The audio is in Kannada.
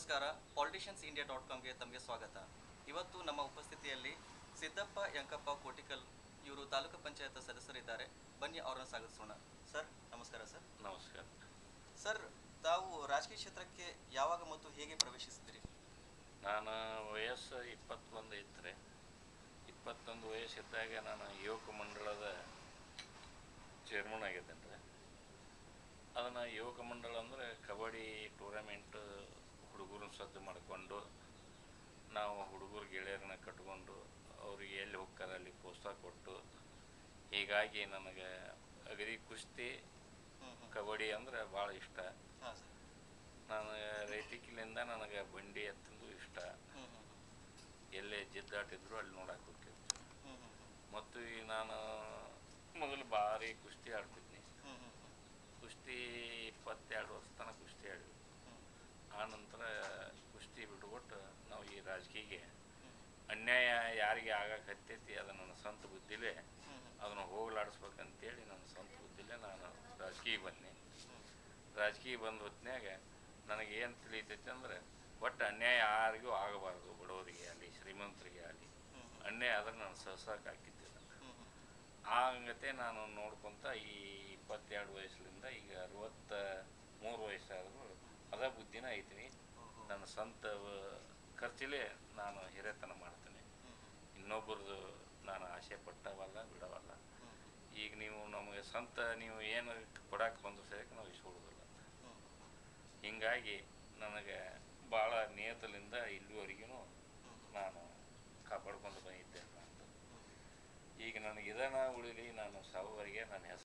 ನಮಸ್ಕಾರ ಪಾಲಿಟಿಷಿಯನ್ಸ್ ಇಂಡಿಯಾ ಡಾಟ್ ಕಾಮ್ಗೆ ತಮಗೆ ಸ್ವಾಗತ ಇವತ್ತು ನಮ್ಮ ಉಪಸ್ಥಿತಿಯಲ್ಲಿ ಸಿದ್ದಪ್ಪ ಯಂಕಪ್ಪ ಕೋಟಿಕಲ್ ಇವರು ತಾಲೂಕು ಪಂಚಾಯತ್ ಸದಸ್ಯರಿದ್ದಾರೆ ಬನ್ನಿ ಅವರನ್ನು ಸ್ವಾಗತಿಸೋಣ ಸರ್ ನಮಸ್ಕಾರ ಸರ್ ನಮಸ್ಕಾರ ಸರ್ ತಾವು ರಾಜಕೀಯ ಕ್ಷೇತ್ರಕ್ಕೆ ಯಾವಾಗ ಮತ್ತು ಹೇಗೆ ಪ್ರವೇಶಿಸಿದ್ರಿ ನಾನು ವಯಸ್ಸು ಇಪ್ಪತ್ತೊಂದು ಇದ್ದರೆ ಇಪ್ಪತ್ತೊಂದು ವಯಸ್ಸಿದ್ದಾಗ ನಾನು ಯುವಕ ಮಂಡಳದ ಚೇರ್ಮನ್ ಆಗಿದ್ದೇನೆ ರೀ ಅದನ್ನು ಯುವಕ ಮಂಡಳ ಅಂದರೆ ಕಬಡ್ಡಿ ಟೂರ್ನಮೆಂಟ್ ಹುಡುಗರನ್ನ ಸಜ್ಜು ಮಾಡಿಕೊಂಡು ನಾವು ಹುಡುಗರು ಗೆಳೆಯರನ್ನ ಕಟ್ಕೊಂಡು ಅವ್ರಿಗೆ ಎಲ್ಲಿ ಹೋಗ್ತಾರೆ ಅಲ್ಲಿ ಪ್ರೋತ್ಸಾಹ ಕೊಟ್ಟು ಹೀಗಾಗಿ ನನಗೆ ಅಗದಿ ಕುಸ್ತಿ ಹ್ಞೂ ಹ್ಞೂ ಕಬಡ್ಡಿ ಅಂದರೆ ಭಾಳ ಇಷ್ಟ ಹಾಂ ಸರ್ ನಾನು ರೈತಿಕಿಲಿಂದ ನನಗೆ ಬಂಡಿ ಎತ್ತಂದು ಇಷ್ಟ ಹ್ಞೂ ಹ್ಞೂ ಎಲ್ಲೇ ಜಿದ್ದಾಟಿದ್ರು ಅಲ್ಲಿ ನೋಡಕ್ಕೆ ಹೋಗ್ತಿದ್ದೆ ಹ್ಞೂ ಹ್ಞೂ ಮತ್ತು ಈ ನಾನು ಮೊದಲು ಭಾರಿ ಕುಸ್ತಿ ಆಡ್ತಿದ್ನಿ ಹ್ಞೂ ಹ್ಞೂ ಕುಸ್ತಿ ಇಪ್ಪತ್ತೆರಡು ವರ್ಷ ತನಕ ಕುಸ್ತಿ ಆಡಿದ್ವಿ ಆ ನಂತರ ಕುಸ್ತಿ ಬಿಟ್ಬಿಟ್ಟು ನಾವು ಈ ರಾಜಕೀಯಗೆ ಅನ್ಯಾಯ ಯಾರಿಗೆ ಆಗಕ್ಕೆ ಹತ್ತೈತಿ ಅದು ನನ್ನ ಸ್ವಂತ ಬುದ್ಧಿಲೇ ಹ್ಞೂ ಅದನ್ನು ಹೋಗ್ಲಾಡಿಸ್ಬೇಕಂತೇಳಿ ನನ್ನ ಸ್ವಂತ ಬುದ್ಧಿಲೇ ನಾನು ರಾಜಕೀಯ ಬನ್ನಿ ರಾಜಕೀಯ ಬಂದ ಹೊತ್ನ್ಯಾಗ ನನಗೆ ಏನು ತಿಳಿತೈತಿ ಅಂದ್ರೆ ಒಟ್ಟು ಅನ್ಯಾಯ ಯಾರಿಗೂ ಆಗಬಾರ್ದು ಬಡವರಿಗೆ ಆಗಲಿ ಶ್ರೀಮಂತರಿಗೆ ಆಗಲಿ ಅನ್ಯಾಯ ಆದ್ರೆ ನಾನು ಸಹಸಕ್ಕೆ ಹಾಕಿದ್ದಿಲ್ಲ ಹ್ಞೂ ಹ್ಞೂ ಆ ಹಂಗತೆ ನಾನು ನೋಡ್ಕೊತ ಈ ಇಪ್ಪತ್ತೆರಡು ವಯಸ್ಸಿನಿಂದ ಈಗ ಅರವತ್ತ ಮೂರು ವಯಸ್ಸಾದರೂ ಅದ ಬುದ್ಧಿನ ಐತೀನಿ ನನ್ನ ಸ್ವಂತ ವ- ಖರ್ಚಿಲೇ ನಾನು ಹಿರೇತನ ಮಾಡ್ತೀನಿ ಇನ್ನೊಬ್ಬರದು ನಾನು ಆಸೆ ಪಟ್ಟವಲ್ಲ ಬಿಡವಲ್ಲ ಈಗ ನೀವು ನಮಗೆ ಸ್ವಂತ ನೀವು ಏನು ಕೊಡಕ್ಕೆ ಬಂದು ಸರಿಯಕ್ಕೆ ನಾವು ಇಸ್ಕೊಡೋದಿಲ್ಲ ಹೀಗಾಗಿ ನನಗೆ ಭಾಳ ನಿಯತಲಿಂದ ಇಲ್ಲಿವರೆಗೂ ನಾನು ಕಾಪಾಡ್ಕೊಂಡು ಬಂದಿದ್ದೆ ಅಂತ ಈಗ ನನಗೆ ಇದನ್ನ ಉಳಿಲಿ ನಾನು ಸಾವುವರೆಗೆ ನನ್ನ ಹೆಸರು